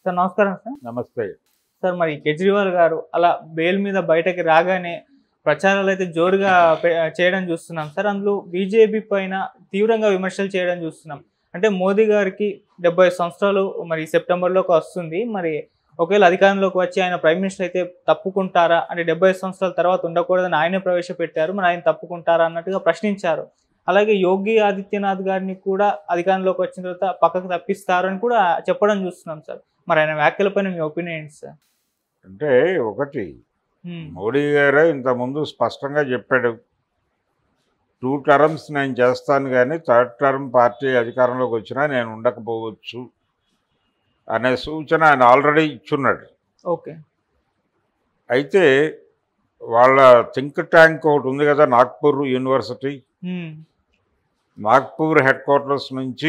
Sir నమస్కారం sir నమస్తే sir మరి కేజ్రీవాల్ గారు అలా బెయిల్ మీద బయటకి రాగానే ప్రచారాలు అయితే జోరుగా పె- చేయడం చూస్తున్నాం సార్ అందులో బీజేపీ పైన తీవ్రంగా విమర్శలు చేయడం చూస్తున్నాం అంటే మోదీ గారికి డెబ్బై సంవత్సరాలు మరి సెప్టెంబర్లోకి వస్తుంది మరి ఒకవేళ అధికారంలోకి వచ్చి ఆయన ప్రైమ్ మినిస్టర్ అయితే తప్పుకుంటారా అంటే డెబ్బై సంవత్సరాల తర్వాత ఉండకూడదని ఆయనే ప్రవేశపెట్టారు మరి ఆయన తప్పుకుంటారా అన్నట్టుగా ప్రశ్నించారు అలాగే యోగి ఆదిత్యనాథ్ గారిని కూడా అధికారంలోకి వచ్చిన తర్వాత పక్కకు తప్పిస్తారు అని కూడా చెప్పడం చూస్తున్నాం సార్ మరి ఆయన వ్యాఖ్యలపైన మీ ఒపీనియన్ ఏంటి సార్ అంటే ఒకటి హ్మ్. మోడీ గారే ఇంతకుముందు స్పష్టంగా చెప్పాడు టూ టర్మ్స్ నేను చేస్తాను కానీ థర్డ్ టర్మ్ పార్టీ అధికారంలోకి వచ్చినా నేను ఉండకపోవచ్చు అనే సూచన ఆయన ఆల్రెడీ ఇచ్చున్నాడు ఓకే అయితే వాళ్ళ థింక్ ట్యాంక్ ఒకటి ఉంది కదా నాగ్పూర్ యూనివర్సిటీ హ్మ్. నాగ్పూర్ హెడ్ క్వార్టర్స్ నుంచి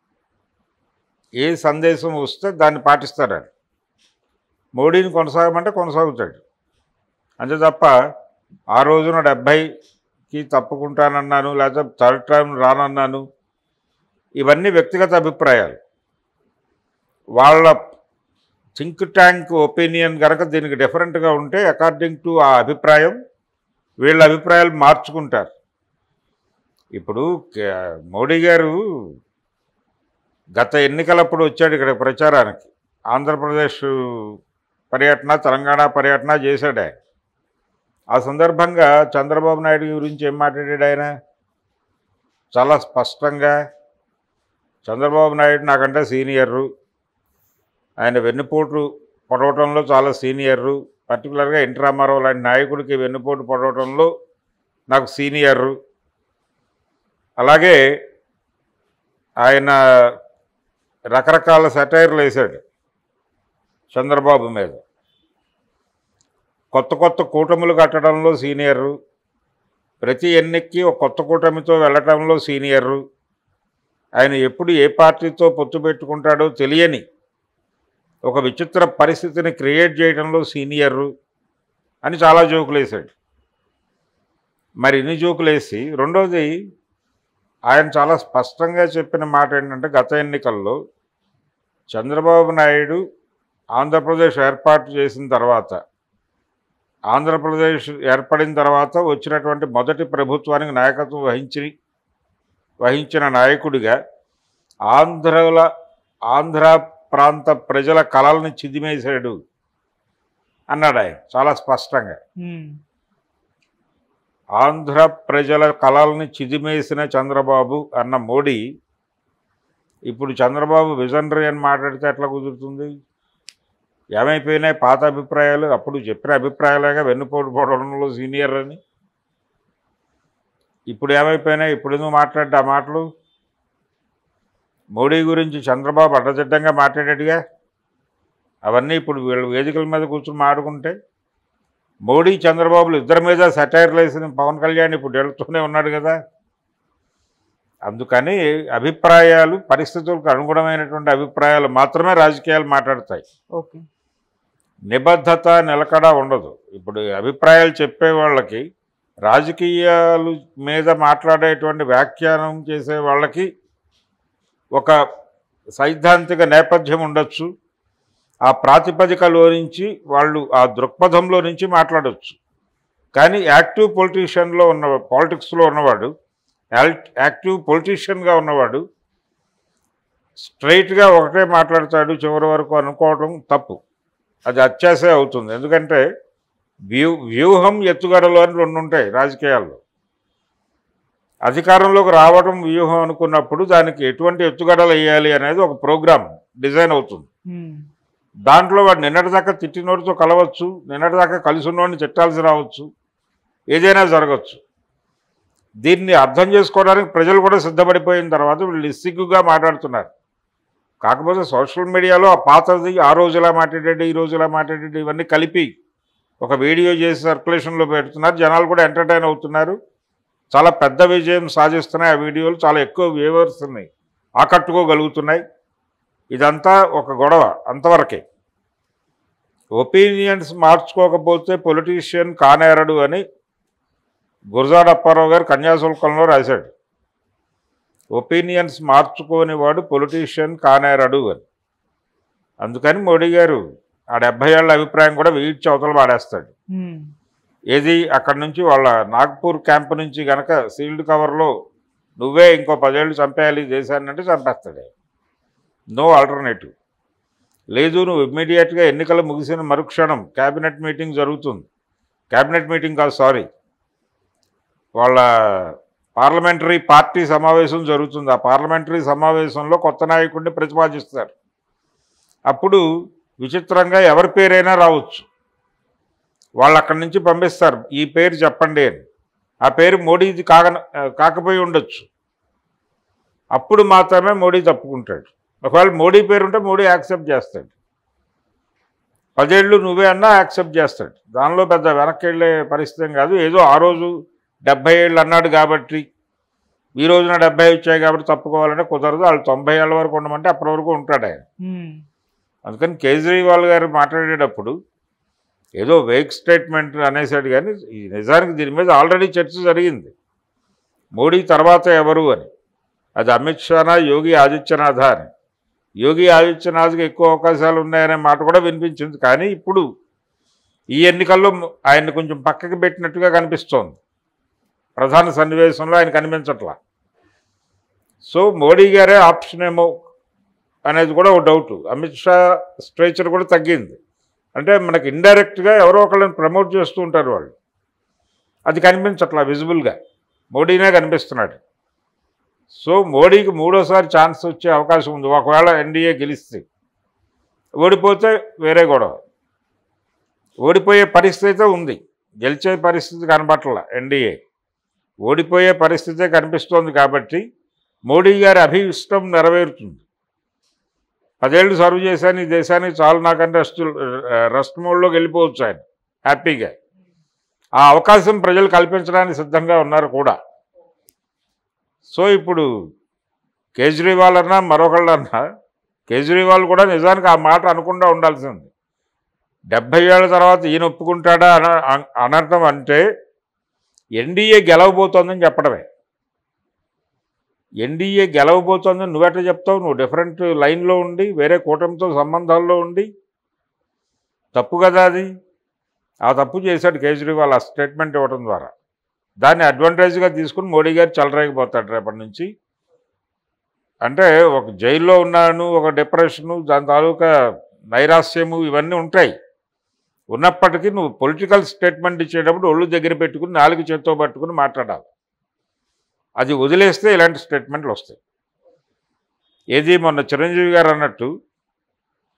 ఏ సందేశం వస్తే దాన్ని పాటిస్తారు ఆయన మోడీని కొనసాగమంటే కొనసాగుతాడు అంతే తప్ప ఆ రోజున డెబ్భైకి తప్పుకుంటానన్నాను లేకపోతే థర్డ్ టైం రానన్నాను ఇవన్నీ వ్యక్తిగత అభిప్రాయాలు వాళ్ళ థింక్ ట్యాంక్ ఒపీనియన్ కనుక దీనికి డిఫరెంట్గా ఉంటే అకార్డింగ్ టు ఆ అభిప్రాయం వీళ్ళ అభిప్రాయాలు మార్చుకుంటారు ఇప్పుడు కే- మోడీ గారు గత ఎన్నికలప్పుడు వచ్చాడు ఇక్కడ ప్రచారానికి ఆంధ్రప్రదేశ్ పర్యటన తెలంగాణ పర్యటన చేశాడు ఆయన ఆ సందర్భంగా చంద్రబాబు నాయుడు గురించి ఏం మాట్లాడాడు ఆయన చాలా స్పష్టంగా చంద్రబాబు నాయుడు నాకంటే సీనియరు ఆయన వెన్నుపోటు పొడవటంలో చాలా సీనియరు పర్టికులర్గా ఎన్టీ రామారావు లాంటి నాయకుడికి వెన్నుపోటు పొడవటంలో నాకు సీనియరు అలాగే ఆయన రకరకాల సెటైర్లు వేశాడు చంద్రబాబు మీద కొత్త కొత్త కూటములు కట్టడంలో సీనియరు ప్రతి ఎన్నికకి ఒక కొత్త కూటమితో వెళ్ళటంలో సీనియరు ఆయన ఎప్పుడు ఏ పార్టీతో పొత్తు పెట్టుకుంటాడో తెలియని ఒక విచిత్ర పరిస్థితిని క్రియేట్ చేయడంలో సీనియరు అని చాలా జోకులు వేశాడు మరి ఇన్ని జోకులు వేసి రెండోది ఆయన చాలా స్పష్టంగా చెప్పిన మాట ఏంటంటే గత ఎన్నికల్లో చంద్రబాబు నాయుడు ఆంధ్రప్రదేశ్ ఏర్పాటు చేసిన తర్వాత ఆంధ్రప్రదేశ్ ఏర్పడిన తర్వాత వచ్చినటువంటి మొదటి ప్రభుత్వానికి నాయకత్వం వహించి వహించిన నాయకుడిగా ఆంధ్రల ఆంధ్ర ప్రాంత ప్రజల కళల్ని చిదిమేశాడు అన్నాడు ఆయన చాలా స్పష్టంగా హ్మ్. ఆంధ్ర ప్రజల కళల్ని చిదిమేసిన చంద్రబాబు అన్న మోడీ ఇప్పుడు చంద్రబాబు విజనరీ అని మాట్లాడితే ఎట్లా కుదురుతుంది ఏమైపోయినాయి పాత అభిప్రాయాలు అప్పుడు చెప్పిన అభిప్రాయాలుగా వెన్నుపోటు పోవడంలో సీనియర్ అని ఇప్పుడు ఏమైపోయినాయి ఇప్పుడు ఎందుకు మాట్లాడ్డా ఆ మాటలు మోడీ గురించి చంద్రబాబు అడ్డదిడ్డంగా మాట్లాడాడుగా అవన్నీ ఇప్పుడు వీళ్ళు వేదికల మీద కూర్చొని మాట్లాడుకుంటే మోడీ చంద్రబాబులు ఇద్దరి మీద సెటైర్లు వేసిన పవన్ కళ్యాణ్ ఇప్పుడు వెళుతూనే ఉన్నాడు కదా అందుకని అభిప్రాయాలు పరిస్థితులకు అనుగుణమైనటువంటి అభిప్రాయాలు మాత్రమే రాజకీయాలు మాట్లాడతాయి ఓకే నిబద్ధత నిలకడ ఉండదు ఇప్పుడు అభిప్రాయాలు చెప్పే వాళ్ళకి రాజకీయాలు మీద మాట్లాడేటువంటి వ్యాఖ్యానం చేసే వాళ్ళకి ఒక సైద్ధాంతిక నేపథ్యం ఉండొచ్చు ఆ ప్రాతిపదికలో నుంచి వాళ్ళు ఆ దృక్పథంలో నుంచి మాట్లాడవచ్చు కానీ యాక్టివ్ పొలిటీషియన్లో ఉన్న పాలిటిక్స్లో ఉన్నవాడు యాల్- యాక్టివ్ పొలిటీషియన్గా ఉన్నవాడు స్ట్రైట్గా ఒకటే మాట్లాడతాడు చివరి వరకు అనుకోవడం తప్పు అది అత్యాసే అవుతుంది ఎందుకంటే వ్యూ వ్యూహం ఎత్తుగడలు అని రెండు ఉంటాయి రాజకీయాల్లో అధికారంలోకి రావడం వ్యూహం అనుకున్నప్పుడు దానికి ఎటువంటి ఎత్తుగడలు వేయాలి అనేది ఒక ప్రోగ్రామ్ డిజైన్ అవుతుంది హ్మ్. దాంట్లో వాడు నిన్నటిదాకా తిట్టినోడితో కలవచ్చు నిన్నటిదాకా కలిసి ఉన్నవాడిని తిట్టాల్సి రావచ్చు ఏదైనా జరగచ్చు దీన్ని అర్థం చేసుకోవడానికి ప్రజలు కూడా సిద్ధపడిపోయిన తర్వాత వీళ్ళు సిగ్గుగా మాట్లాడుతున్నారు కాకపోతే సోషల్ మీడియాలో ఆ పాతది ఆ రోజులా మాట్లాడాడు ఈ రోజులా మాట్లాడాడు ఇవన్నీ కలిపి ఒక వీడియో చేసి సర్క్యులేషన్లో పెడుతున్నారు జనాలు కూడా ఎంటర్టైన్ అవుతున్నారు చాలా పెద్ద విజయం సాధిస్తున్నాయి ఆ వీడియోలు చాలా ఎక్కువ వ్యూవర్స్ ఉన్నాయి ఆకట్టుకోగలుగుతున్నాయి ఇదంతా ఒక గొడవ అంతవరకే ఒపీనియన్స్ మార్చుకోకపోతే పొలిటీషియన్ కానేరడు అని గురజాడ అప్పారావు గారు కన్యాశుల్కంలో రాశాడు ఒపీనియన్స్ మార్చుకోని వాడు పొలిటీషియన్ కానేరడు అని అందుకని మోడీ గారు ఆ డెబ్బై ఏళ్ళ అభిప్రాయం కూడా వీడ్చి అవతల పాడేస్తాడు ఉమ్, ఏది అక్కడి నుంచి వాళ్ళ నాగ్పూర్ క్యాంప్ నుంచి గనక సీల్డ్ కవర్లో నువ్వే ఇంకో పదేళ్ళు చంపేయాలి ఈ దేశాన్ని అంటే చంపేస్తాడు నో ఆల్టర్నేటివ్ లేదు నువ్వు ఇమ్మీడియట్గా ఎన్నికలు ముగిసిన మరుక్షణం క్యాబినెట్ మీటింగ్ జరుగుతుంది క్యాబినెట్ మీటింగ్ కాదు సారీ వాళ్ళ పార్లమెంటరీ పార్టీ సమావేశం జరుగుతుంది ఆ పార్లమెంటరీ సమావేశంలో కొత్త నాయకుడిని ప్రతిపాదిస్తారు అప్పుడు విచిత్రంగా ఎవరి పేరైనా రావచ్చు వాళ్ళు అక్కడి నుంచి పంపిస్తారు ఈ పేరు చెప్పండి అని ఆ పేరు మోడీది కాక కాకపోయి ఉండొచ్చు అప్పుడు మాత్రమే మోడీ తప్పుకుంటాడు ఒకవేళ మోడీ పేరు ఉంటే మోడీ యాక్సెప్ట్ చేస్తాడు పదేళ్ళు నువ్వే అన్నా యాక్సెప్ట్ చేస్తాడు దానిలో పెద్ద వెనక్కి వెళ్ళే పరిస్థితి ఏం కాదు ఏదో ఆ రోజు డెబ్బై ఏళ్ళు అన్నాడు కాబట్టి ఈ రోజున డెబ్బై వచ్చాయి కాబట్టి తప్పుకోవాలంటే కుదరదు వాళ్ళు తొంభై ఏళ్ళ వరకు ఉండమంటే అప్పటి వరకు ఉంటాడు ఆయన ఉమ్, అందుకని కేజ్రీవాల్ గారు మాట్లాడేటప్పుడు ఏదో వేక్ స్టేట్మెంట్ అనేసాడు కానీ ఈ నిజానికి దీని మీద ఆల్రెడీ చర్చ జరిగింది మోడీ తర్వాత ఎవరు అని అది అమిత్ షానా యోగి ఆదిత్యనాథ అని యోగి ఆదిత్యనాథ్కి ఎక్కువ అవకాశాలు ఉన్నాయనే మాట కూడా వినిపించింది కానీ ఇప్పుడు ఈ ఎన్నికల్లో ఆయన కొంచెం పక్కకి పెట్టినట్టుగా కనిపిస్తోంది ప్రధాన సన్నివేశంలో ఆయన కనిపించట్లా సో మోడీ గారే ఆప్షన్ ఏమో అనేది కూడా ఒక డౌట్ అమిత్ షా స్ట్రేచర్ కూడా తగ్గింది అంటే మనకి ఇండైరెక్ట్గా ఎవరో ఒకళ్ళని ప్రమోట్ చేస్తూ ఉంటారు వాళ్ళు అది కనిపించట్లా విజిబుల్గా మోడీనే కనిపిస్తున్నాడు సో మోడీకి మూడోసారి ఛాన్స్ వచ్చే అవకాశం ఉంది ఒకవేళ ఎన్డీఏ గెలిస్తే ఓడిపోతే వేరే గొడవ ఓడిపోయే పరిస్థితి అయితే ఉంది గెలిచే పరిస్థితి కనబట్ల ఎన్డీఏ ఓడిపోయే పరిస్థితే కనిపిస్తోంది కాబట్టి మోడీ గారి అభిష్టం నెరవేరుతుంది పదేళ్ళు సర్వ్ చేశాను ఈ దేశానికి చాలు నాకంటే రెస్ట్ రెస్ట్ మోడ్లోకి వెళ్ళిపోవచ్చు ఆయన హ్యాపీగా ఆ అవకాశం ప్రజలు కల్పించడానికి సిద్ధంగా ఉన్నారు కూడా సో ఇప్పుడు కేజ్రీవాల్ అన్నా మరొకళ్ళన్నా కేజ్రీవాల్ కూడా నిజానికి ఆ మాట అనకుండా ఉండాల్సింది డెబ్భై ఏళ్ళ తర్వాత ఈయన ఒప్పుకుంటాడా అన అన- అనర్థం అంటే ఎన్డీఏ గెలవబోతోందని చెప్పడమే ఎన్డీఏ గెలవబోతోందని నువ్వెట్లా చెప్తావు నువ్వు డిఫరెంట్ లైన్లో ఉండి వేరే కూటమితో సంబంధాల్లో ఉండి తప్పు కదా అది ఆ తప్పు చేశాడు కేజ్రీవాల్ ఆ స్టేట్మెంట్ ఇవ్వడం ద్వారా దాన్ని అడ్వాంటేజ్గా తీసుకుని మోడీ గారు చెలరేగిపోతాడు రేపటి నుంచి అంటే ఒక జైల్లో ఉన్నాను ఒక డిప్రెషను దాని తాలూకా నైరాస్యము ఇవన్నీ ఉంటాయి ఉన్నప్పటికీ నువ్వు పొలిటికల్ స్టేట్మెంట్ ఇచ్చేటప్పుడు ఒళ్ళు దగ్గర పెట్టుకుని నాలుగు చేత్తో పట్టుకుని మాట్లాడాలి అది వదిలేస్తే ఇలాంటి స్టేట్మెంట్లు వస్తాయి ఏది మొన్న చిరంజీవి గారు అన్నట్టు